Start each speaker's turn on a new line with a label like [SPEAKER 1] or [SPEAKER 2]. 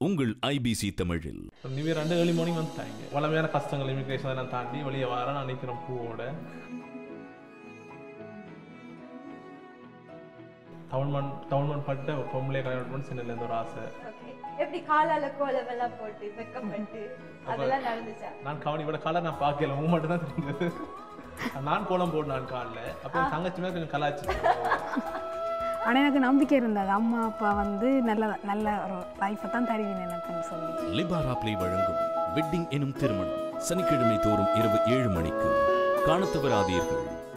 [SPEAKER 1] உங்கள் ஐபிசி தமிழில்
[SPEAKER 2] new year ரெண்டு ஏர்லி மார்னிங் வந்துட்டாங்க வளமையான கஷ்டங்கள் இமிகிரேஷன் நான் தாண்டி வெளியே வர நான் நிற்கிறேன் பூவோட தமிழ்மண் தமிழ்மண் பட்ட ஒரு பொம்பளை கல்யாணம் பண்ணி சின்னலேருந்து ஒரு ஆசை
[SPEAKER 3] ஓகே எப்படி காலால கோலம் எல்லாம் போட்டு வெக்கப்பட்டு அதெல்லாம் நடந்துச்சா
[SPEAKER 2] நான் கவனி விட காலை நான் பார்க்கல உங்க மட்டும் தான் தெரிஞ்சது நான் கோலம் போடணும் காலில் அப்போ என் தங்கச்சி மேலே கொஞ்சம் கலாச்சி
[SPEAKER 4] ஆனால் எனக்கு நம்பிக்கை இருந்தது அம்மா அப்பா வந்து நல்ல நல்ல ஒரு லைஃப்பை தான் தருவீங்க எனக்குன்னு சொல்லி
[SPEAKER 1] லிபாரா பிளே வழங்கும் வெட்டிங் எனும் திருமணம் சனிக்கிழமை தோறும் இரவு ஏழு மணிக்கு காணத் தவறாதீர்கள்